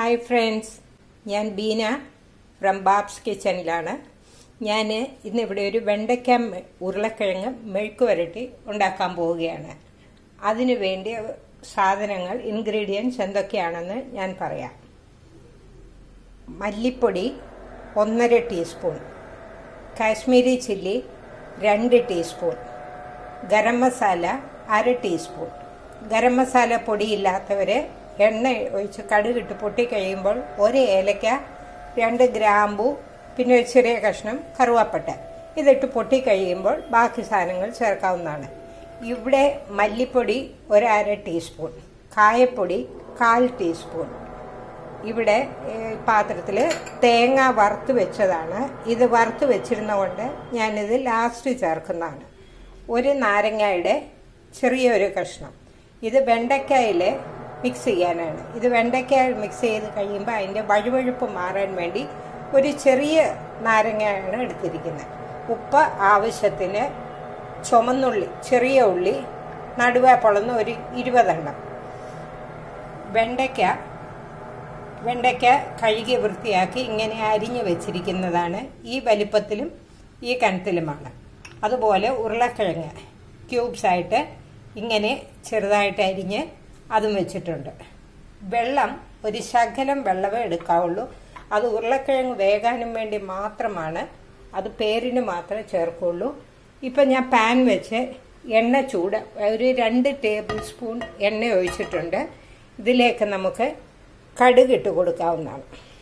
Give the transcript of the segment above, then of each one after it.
hi friends ഞാൻ Beena from BAPS കിച്ചണിലാണ് ഞാൻ ഇന്നിവിടെ ഒരു വെണ്ടയ്ക്ക മെ- ഉരുളക്കിഴങ്ങ് മെഴുക്ക് വരട്ടി ഉണ്ടാക്കാൻ പോവുകയാണ് അതിനു വേണ്ടി സാധനങ്ങൾ ഇൻഗ്രീഡിയൻസ് എന്തൊക്കെയാണെന്ന് ഞാൻ പറയാം മല്ലിപ്പൊടി ഒന്നര ടീസ്പൂൺ കാശ്മീരി ചില്ലി രണ്ട് ടീസ്പൂൺ ഗരം മസാല അര ടീസ്പൂൺ ഗരം മസാല പൊടിയില്ലാത്തവർ എണ്ണ ഒഴിച്ച് കടുകിട്ട് പൊട്ടിക്കഴിയുമ്പോൾ ഒരു ഏലക്ക രണ്ട് ഗ്രാമ്പു പിന്നെ ഒരു ചെറിയ കഷ്ണം കറുവാപ്പട്ട ഇതിട്ട് പൊട്ടിക്കഴിയുമ്പോൾ ബാക്കി സാധനങ്ങൾ ചേർക്കാവുന്നതാണ് ഇവിടെ മല്ലിപ്പൊടി ഒരു അര ടീസ്പൂൺ കായപ്പൊടി കാൽ ടീസ്പൂൺ ഇവിടെ പാത്രത്തിൽ തേങ്ങ വറുത്ത് വെച്ചതാണ് ഇത് വറുത്ത് വെച്ചിരുന്നതുകൊണ്ട് ഞാനിത് ലാസ്റ്റ് ചേർക്കുന്നതാണ് ഒരു നാരങ്ങയുടെ ചെറിയൊരു കഷ്ണം ഇത് വെണ്ടയ്ക്കായിൽ മിക്സ് ചെയ്യാനാണ് ഇത് വെണ്ടയ്ക്കായ മിക്സ് ചെയ്ത് കഴിയുമ്പോൾ അതിൻ്റെ വഴുവഴുപ്പ് മാറാൻ വേണ്ടി ഒരു ചെറിയ നാരങ്ങയാണ് എടുത്തിരിക്കുന്നത് ഉപ്പ് ആവശ്യത്തിന് ചുമന്നുള്ളി ചെറിയ ഉള്ളി നടുവേ പൊളന്ന് ഒരു ഇരുപതെണ്ണം വെണ്ടയ്ക്ക വെണ്ടയ്ക്ക കഴുകി വൃത്തിയാക്കി ഇങ്ങനെ അരിഞ്ഞു വെച്ചിരിക്കുന്നതാണ് ഈ വലിപ്പത്തിലും ഈ കനത്തിലുമാണ് അതുപോലെ ഉരുളക്കിഴങ്ങ് ക്യൂബ്സ് ആയിട്ട് ഇങ്ങനെ ചെറുതായിട്ട് അരിഞ്ഞ് അതും വെച്ചിട്ടുണ്ട് വെള്ളം ഒരു ശകലം വെള്ളമേ എടുക്കാവുള്ളൂ അത് ഉരുളക്കിഴങ്ങ് വേകാനും വേണ്ടി മാത്രമാണ് അത് പേരിന് മാത്രമേ ചേർക്കുള്ളൂ ഇപ്പം ഞാൻ പാൻ വെച്ച് എണ്ണ ചൂട് ഒരു രണ്ട് ടേബിൾ സ്പൂൺ എണ്ണ ഒഴിച്ചിട്ടുണ്ട് ഇതിലേക്ക് നമുക്ക് കടുകിട്ട് കൊടുക്കാവുന്നതാണ്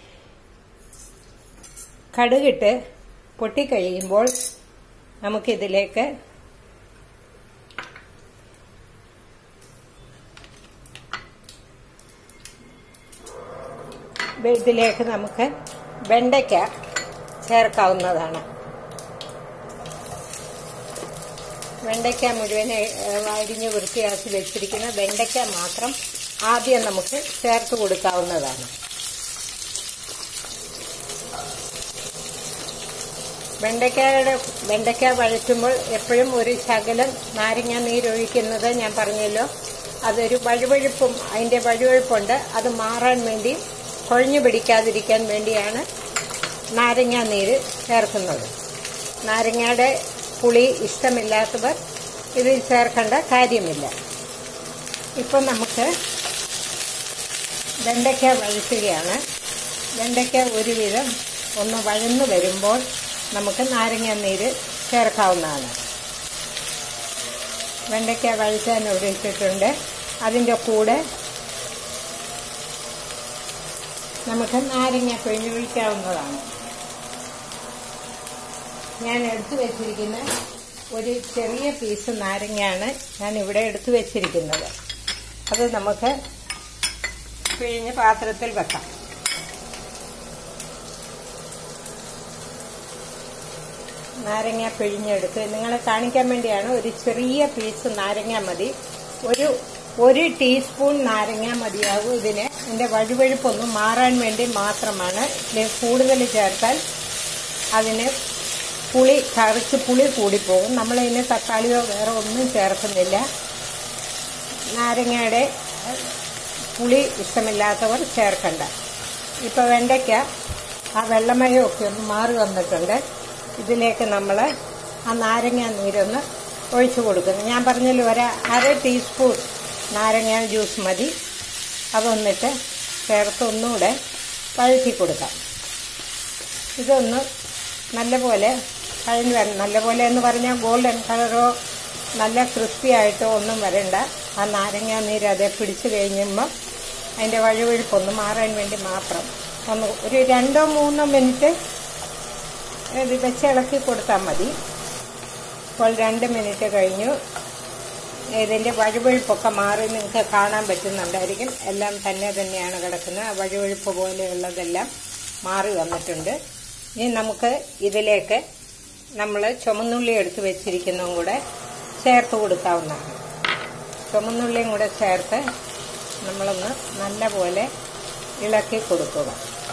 കടുകിട്ട് പൊട്ടിക്കഴിയുമ്പോൾ നമുക്കിതിലേക്ക് ഇതിലേക്ക് നമുക്ക് വെണ്ടയ്ക്ക ചേർക്കാവുന്നതാണ് വെണ്ടയ്ക്ക മുഴുവൻ അരിഞ്ഞ് വൃത്തിയാക്കി വെച്ചിരിക്കുന്ന വെണ്ടയ്ക്ക മാത്രം ആദ്യം നമുക്ക് ചേർത്ത് കൊടുക്കാവുന്നതാണ് വെണ്ടയ്ക്കയുടെ വെണ്ടയ്ക്ക വഴറ്റുമ്പോൾ എപ്പോഴും ഒരു ശകലം നാരങ്ങ നീരൊഴിക്കുന്നത് ഞാൻ പറഞ്ഞല്ലോ അതൊരു വഴുവഴുപ്പും അതിൻ്റെ വഴുവഴുപ്പുണ്ട് അത് മാറാൻ വേണ്ടി കുഴഞ്ഞു പിടിക്കാതിരിക്കാൻ വേണ്ടിയാണ് നാരങ്ങ നീര് ചേർക്കുന്നത് നാരങ്ങയുടെ പുളി ഇഷ്ടമില്ലാത്തവർ ഇതിൽ ചേർക്കേണ്ട കാര്യമില്ല ഇപ്പം നമുക്ക് വെണ്ടയ്ക്ക വഴറ്റുകയാണ് വെണ്ടയ്ക്ക ഒരുവിധം ഒന്ന് വഴന്നു വരുമ്പോൾ നമുക്ക് നാരങ്ങ നീര് ചേർക്കാവുന്നതാണ് വെണ്ടയ്ക്ക വഴറ്റാൻ ഒഴിച്ചിട്ടുണ്ട് അതിൻ്റെ കൂടെ നമുക്ക് നാരങ്ങ പിഴിഞ്ഞൊഴിക്കാവുന്നതാണ് ഞാൻ എടുത്തു വെച്ചിരിക്കുന്ന ഒരു ചെറിയ പീസ് നാരങ്ങയാണ് ഞാൻ ഇവിടെ എടുത്തു വെച്ചിരിക്കുന്നത് അത് നമുക്ക് പിഴിഞ്ഞ് പാത്രത്തിൽ വെക്കാം നാരങ്ങ പിഴിഞ്ഞെടുത്ത് നിങ്ങളെ കാണിക്കാൻ വേണ്ടിയാണ് ഒരു ചെറിയ പീസ് നാരങ്ങ മതി ഒരു ഒരു ടീസ്പൂൺ നാരങ്ങ മതിയാകും ഇതിന് ഇതിന്റെ വഴുവഴുപ്പൊന്നും മാറാൻ വേണ്ടി മാത്രമാണ് ഇതിൽ കൂടുതൽ ചേർത്താൽ അതിന് പുളി കറിച്ച് പുളി കൂടിപ്പോകും നമ്മളതിന് തക്കാളിയോ വേറെ ഒന്നും ചേർക്കുന്നില്ല നാരങ്ങയുടെ പുളി ഇഷ്ടമില്ലാത്തവർ ചേർക്കണ്ട ഇപ്പോൾ വെണ്ടയ്ക്ക ആ വെള്ളമയമൊക്കെ ഒന്ന് മാറി വന്നിട്ടുണ്ട് ഇതിലേക്ക് നമ്മൾ ആ നാരങ്ങ നീരൊന്ന് ഒഴിച്ചു കൊടുക്കുന്നു ഞാൻ പറഞ്ഞല്ലോ ഒരു അര ടീസ്പൂൺ നാരങ്ങ ജ്യൂസ് മതി അതൊന്നിട്ട് ചേർത്ത് ഒന്നുകൂടെ വഴറ്റി കൊടുക്കാം ഇതൊന്ന് നല്ലപോലെ കഴിഞ്ഞ് വരണം നല്ലപോലെ എന്ന് പറഞ്ഞാൽ ഗോൾഡൻ കളറോ നല്ല ക്രിസ്പി ആയിട്ടോ ഒന്നും വരണ്ട ആ നാരങ്ങ നീര് അതേ പിടിച്ചു കഴിയുമ്പോൾ അതിൻ്റെ വഴുവഴുപ്പൊന്ന് മാറാൻ വേണ്ടി മാത്രം ഒന്ന് ഒരു രണ്ടോ മൂന്നോ മിനിറ്റ് ഇത് വെച്ച് ഇളക്കി കൊടുത്താൽ മതി ഇപ്പോൾ രണ്ട് മിനിറ്റ് കഴിഞ്ഞു ഇതിൻ്റെ വഴുവഴുപ്പൊക്കെ മാറി നിങ്ങൾക്ക് കാണാൻ പറ്റുന്നുണ്ടായിരിക്കും എല്ലാം തന്നെ തന്നെയാണ് കിടക്കുന്നത് ആ വഴുവഴുപ്പ് പോലെയുള്ളതെല്ലാം മാറി വന്നിട്ടുണ്ട് ഇനി നമുക്ക് ഇതിലേക്ക് നമ്മൾ ചുമന്നുള്ളി എടുത്ത് വെച്ചിരിക്കുന്നതും കൂടെ ചേർത്ത് കൊടുക്കാവുന്നതാണ് ചുമന്നുള്ളിയും കൂടെ ചേർത്ത് നമ്മളൊന്ന് നല്ലപോലെ ഇളക്കി കൊടുക്കുക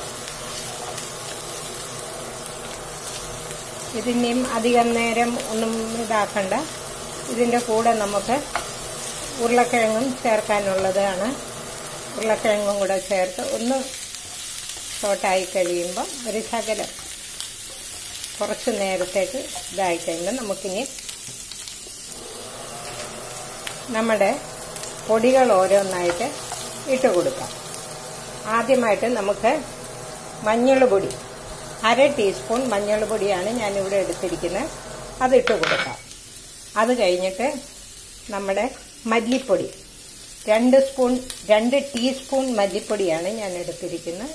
ഇതിനെയും അധികം നേരം ഒന്നും ഇതാക്കണ്ട ഇതിൻ്റെ കൂടെ നമുക്ക് ഉരുളക്കിഴങ്ങും ചേർക്കാനുള്ളതാണ് ഉരുളക്കിഴങ്ങും കൂടെ ചേർത്ത് ഒന്ന് ഷോർട്ടായി കഴിയുമ്പോൾ ഒരു ശകലം കുറച്ച് നേരത്തേക്ക് ഇതായി കഴിയുമ്പോൾ നമുക്കിനി നമ്മുടെ പൊടികൾ ഓരോന്നായിട്ട് ഇട്ട് കൊടുക്കാം ആദ്യമായിട്ട് നമുക്ക് മഞ്ഞൾ പൊടി അര ടീസ്പൂൺ മഞ്ഞൾ പൊടിയാണ് ഞാനിവിടെ എടുത്തിരിക്കുന്നത് അതിട്ട് കൊടുക്കാം അത് കഴിഞ്ഞിട്ട് നമ്മുടെ മല്ലിപ്പൊടി രണ്ട് സ്പൂൺ രണ്ട് ടീസ്പൂൺ മല്ലിപ്പൊടിയാണ് ഞാൻ എടുത്തിരിക്കുന്നത്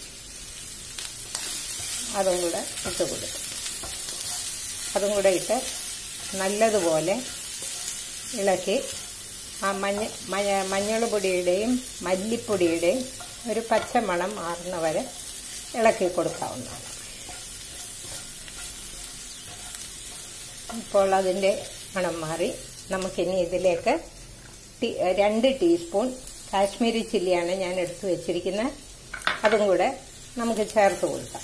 അതും കൂടെ ഇട്ട് കൊടുക്കും അതും കൂടെ ഇട്ട് നല്ലതുപോലെ ഇളക്കി ആ മഞ്ഞ മഞ്ഞ മഞ്ഞൾ പൊടിയുടെയും മല്ലിപ്പൊടിയുടെയും ഒരു പച്ചമണം മാറുന്ന വരെ ഇളക്കി കൊടുക്കാവുന്നതാണ് ഇപ്പോൾ അതിൻ്റെ മണം മാറി നമുക്കിനി ഇതിലേക്ക് ടീ രണ്ട് ടീസ്പൂൺ കാശ്മീരി ചില്ലിയാണ് ഞാൻ എടുത്തു വെച്ചിരിക്കുന്നത് അതും കൂടെ നമുക്ക് ചേർത്ത് കൊടുക്കാം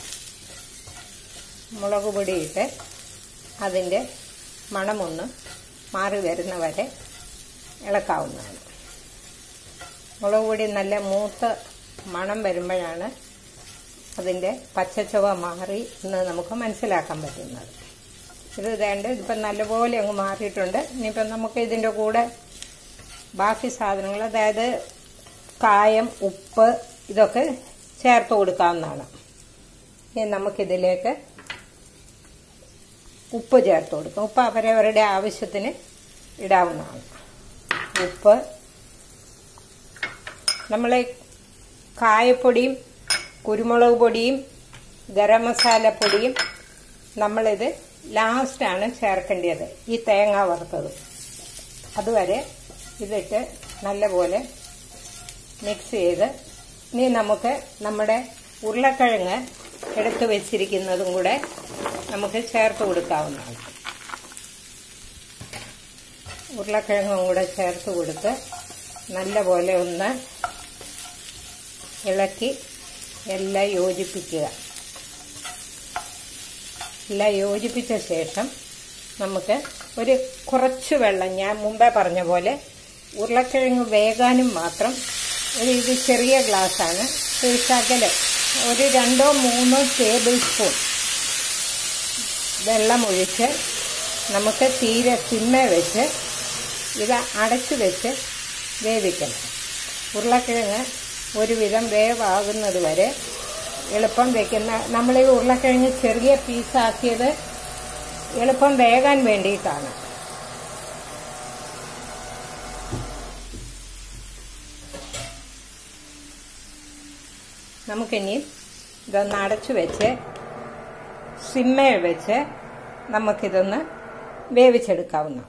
മുളക് പൊടിയിട്ട് അതിൻ്റെ മണമൊന്ന് മാറി വരുന്ന വരെ ഇളക്കാവുന്നതാണ് മുളക് പൊടി നല്ല മൂത്ത മണം വരുമ്പോഴാണ് അതിൻ്റെ പച്ചച്ചുവ മാറി എന്ന് നമുക്ക് മനസ്സിലാക്കാൻ പറ്റുന്നത് ഇത് വേണ്ട ഇതിപ്പം നല്ലപോലെ അങ്ങ് മാറിയിട്ടുണ്ട് ഇനിയിപ്പം നമുക്ക് ഇതിൻ്റെ കൂടെ ബാക്കി സാധനങ്ങൾ അതായത് കായം ഉപ്പ് ഇതൊക്കെ ചേർത്ത് കൊടുക്കാവുന്നതാണ് ഇനി നമുക്കിതിലേക്ക് ഉപ്പ് ചേർത്ത് കൊടുക്കും ഉപ്പ് അവരവരുടെ ആവശ്യത്തിന് ഇടാവുന്നതാണ് ഉപ്പ് നമ്മൾ കായപ്പൊടിയും കുരുമുളക് പൊടിയും ഗരം മസാല പൊടിയും നമ്മളിത് ലാസ്റ്റാണ് ചേർക്കേണ്ടത് ഈ തേങ്ങ വറുത്തത് അതുവരെ ഇതിട്ട് നല്ലപോലെ മിക്സ് ചെയ്ത് ഇനി നമുക്ക് നമ്മുടെ ഉരുളക്കിഴങ്ങ് എടുത്തു വെച്ചിരിക്കുന്നതും കൂടെ നമുക്ക് ചേർത്ത് കൊടുക്കാവുന്നതാണ് ഉരുളക്കിഴങ്ങും കൂടെ ചേർത്ത് കൊടുത്ത് നല്ലപോലെ ഒന്ന് ഇളക്കി എല്ലാം യോജിപ്പിക്കുക എല്ലാം യോജിപ്പിച്ച ശേഷം നമുക്ക് ഒരു കുറച്ച് വെള്ളം ഞാൻ മുമ്പേ പറഞ്ഞ പോലെ ഉരുളക്കിഴങ്ങ് വേകാനും മാത്രം ഒരു ഇത് ചെറിയ ഗ്ലാസ്സാണ് ഒരു ശകലം ഒരു രണ്ടോ മൂന്നോ ടേബിൾ സ്പൂൺ വെള്ളമൊഴിച്ച് നമുക്ക് തീരെ സിമ്മ വെച്ച് ഇത് അടച്ചു വെച്ച് വേവിക്കണം ഉരുളക്കിഴങ്ങ് ഒരുവിധം വേവാകുന്നത് വരെ എളുപ്പം വെക്കുന്ന നമ്മൾ ഈ ഉരുളക്കിഴങ്ങ് ചെറിയ പീസാക്കിയത് എളുപ്പം വേകാൻ വേണ്ടിയിട്ടാണ് നമുക്കിനി ഇതൊന്ന് അടച്ചു വെച്ച് സിമ്മയിൽ വെച്ച് നമുക്കിതൊന്ന് വേവിച്ചെടുക്കാവുന്നതാണ്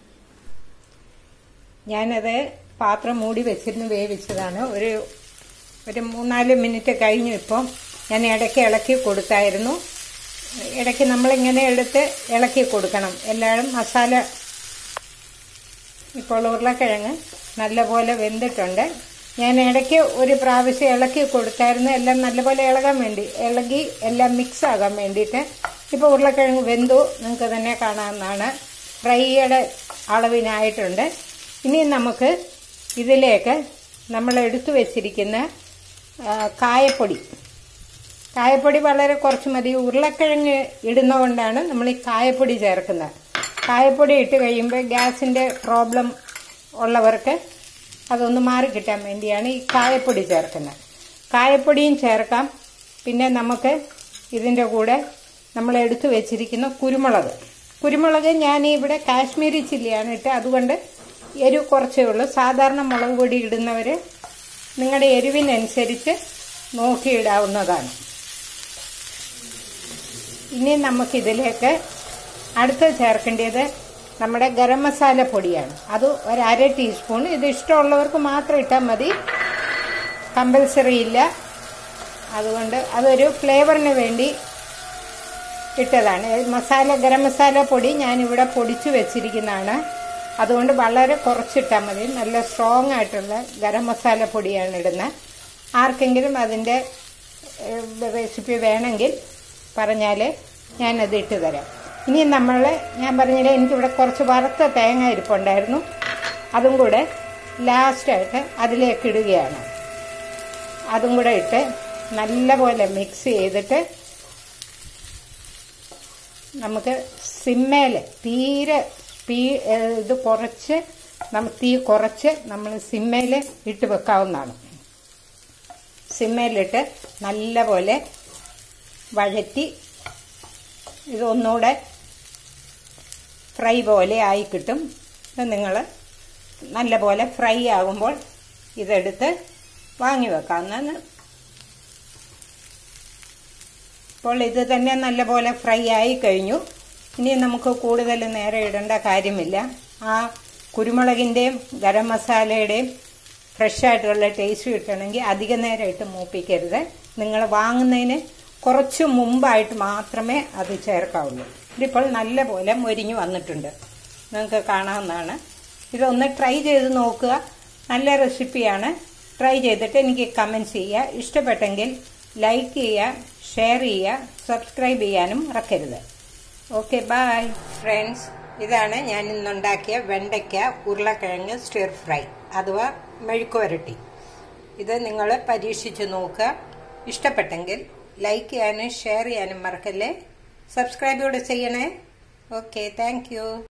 ഞാനത് പാത്രം മൂടി വെച്ചിരുന്ന് വേവിച്ചതാണ് ഒരു ഒരു മൂന്നാല് മിനിറ്റ് കഴിഞ്ഞു ഇപ്പം ഞാൻ ഇടയ്ക്ക് ഇളക്കി കൊടുത്തായിരുന്നു ഇടയ്ക്ക് നമ്മളിങ്ങനെ എടുത്ത് ഇളക്കി കൊടുക്കണം എല്ലാവരും മസാല ഇപ്പോൾ ഉരുളക്കിഴങ്ങ് നല്ലപോലെ വെന്തിട്ടുണ്ട് ഞാൻ ഇടയ്ക്ക് ഒരു പ്രാവശ്യം ഇളക്കി കൊടുത്തായിരുന്നു എല്ലാം നല്ലപോലെ ഇളകാൻ വേണ്ടി ഇളകി എല്ലാം മിക്സ് ആകാൻ വേണ്ടിയിട്ട് ഇപ്പോൾ ഉരുളക്കിഴങ്ങ് വെന്തു നിങ്ങൾക്ക് തന്നെ കാണാവുന്നതാണ് ഫ്രൈയുടെ അളവിനായിട്ടുണ്ട് ഇനി നമുക്ക് ഇതിലേക്ക് നമ്മൾ എടുത്തു വെച്ചിരിക്കുന്ന കായപ്പൊടി കായപ്പൊടി വളരെ കുറച്ച് മതി ഉരുളക്കിഴങ്ങ് ഇടുന്നതുകൊണ്ടാണ് നമ്മൾ ഈ കായപ്പൊടി ചേർക്കുന്നത് കായപ്പൊടി ഇട്ട് കഴിയുമ്പോൾ ഗ്യാസിൻ്റെ പ്രോബ്ലം ഉള്ളവർക്ക് അതൊന്ന് മാറി കിട്ടാൻ വേണ്ടിയാണ് ഈ കായപ്പൊടി ചേർക്കുന്നത് കായപ്പൊടിയും ചേർക്കാം പിന്നെ നമുക്ക് ഇതിൻ്റെ കൂടെ നമ്മൾ എടുത്തു വെച്ചിരിക്കുന്ന കുരുമുളക് കുരുമുളക് ഞാൻ ഇവിടെ കാശ്മീരി ചില്ലിയാണ് ഇട്ട് അതുകൊണ്ട് എരിവ് കുറച്ചേ ഉള്ളൂ സാധാരണ മുളക് പൊടി ഇടുന്നവർ നിങ്ങളുടെ എരിവിനനുസരിച്ച് നോക്കിയിടാവുന്നതാണ് ഇനി നമുക്കിതിലേക്ക് അടുത്ത് ചേർക്കേണ്ടത് നമ്മുടെ ഗരം മസാല പൊടിയാണ് അത് ഒരു അര ടീസ്പൂൺ ഇത് ഇഷ്ടമുള്ളവർക്ക് മാത്രം ഇട്ടാൽ മതി കമ്പൽസറി ഇല്ല അതുകൊണ്ട് അതൊരു ഫ്ലേവറിന് വേണ്ടി ഇട്ടതാണ് മസാല ഗരം മസാല പൊടി ഞാനിവിടെ പൊടിച്ചു വെച്ചിരിക്കുന്നതാണ് അതുകൊണ്ട് വളരെ കുറച്ചിട്ടാൽ മതി നല്ല സ്ട്രോങ് ആയിട്ടുള്ള ഗരം മസാല പൊടിയാണ് ഇടുന്നത് ആർക്കെങ്കിലും അതിൻ്റെ റെസിപ്പി വേണമെങ്കിൽ പറഞ്ഞാൽ ഞാനത് ഇട്ട് തരാം ഇനി നമ്മൾ ഞാൻ പറഞ്ഞില്ലേ എനിക്കിവിടെ കുറച്ച് വറുത്ത തേങ്ങ ഇരിപ്പുണ്ടായിരുന്നു അതും കൂടെ ലാസ്റ്റായിട്ട് അതിലേക്ക് ഇടുകയാണ് അതും കൂടെ ഇട്ട് നല്ലപോലെ മിക്സ് ചെയ്തിട്ട് നമുക്ക് സിമ്മേൽ തീരെ തീ ഇത് കുറച്ച് നമ്മൾ തീ കുറച്ച് നമ്മൾ സിമ്മേൽ ഇട്ട് വെക്കാവുന്നതാണ് സിമ്മേലിട്ട് നല്ലപോലെ വഴറ്റി ഇതൊന്നുകൂടെ ഫ്രൈ പോലെ ആയി കിട്ടും നിങ്ങൾ നല്ലപോലെ ഫ്രൈ ആകുമ്പോൾ ഇതെടുത്ത് വാങ്ങി വെക്കാവുന്നതാണ് ഇപ്പോൾ ഇത് തന്നെ നല്ലപോലെ ഫ്രൈ ആയി കഴിഞ്ഞു ഇനി നമുക്ക് കൂടുതൽ നേരം ഇടേണ്ട കാര്യമില്ല ആ കുരുമുളകിൻ്റെയും ഗരം മസാലയുടെയും ഫ്രഷ് ആയിട്ടുള്ള ടേസ്റ്റ് കിട്ടണമെങ്കിൽ അധിക നേരം ഇട്ട് മൂപ്പിക്കരുത് നിങ്ങൾ വാങ്ങുന്നതിന് കുറച്ച് മുമ്പായിട്ട് മാത്രമേ അത് ചേർക്കാവുള്ളൂ ഇതിപ്പോൾ നല്ലപോലെ മൊരിഞ്ഞു വന്നിട്ടുണ്ട് നിങ്ങൾക്ക് കാണാവുന്നതാണ് ഇതൊന്ന് ട്രൈ ചെയ്ത് നോക്കുക നല്ല റെസിപ്പിയാണ് ട്രൈ ചെയ്തിട്ട് എനിക്ക് കമൻറ്റ് ചെയ്യുക ഇഷ്ടപ്പെട്ടെങ്കിൽ ലൈക്ക് ചെയ്യുക ഷെയർ ചെയ്യുക സബ്സ്ക്രൈബ് ചെയ്യാനും മറക്കരുത് ഓക്കെ ബൈ ഫ്രണ്ട്സ് ഇതാണ് ഞാൻ ഇന്നുണ്ടാക്കിയ വെണ്ടയ്ക്ക ഉരുളക്കിഴങ്ങ് സ്റ്റിർ ഫ്രൈ അഥവാ മെഴുക്കുവരട്ടി ഇത് നിങ്ങൾ പരീക്ഷിച്ച് നോക്കുക ഇഷ്ടപ്പെട്ടെങ്കിൽ ലൈക്ക് ചെയ്യാനും ഷെയർ ചെയ്യാനും മറക്കല്ലേ സബ്സ്ക്രൈബ് കൂടെ ചെയ്യണേ ഓക്കെ താങ്ക്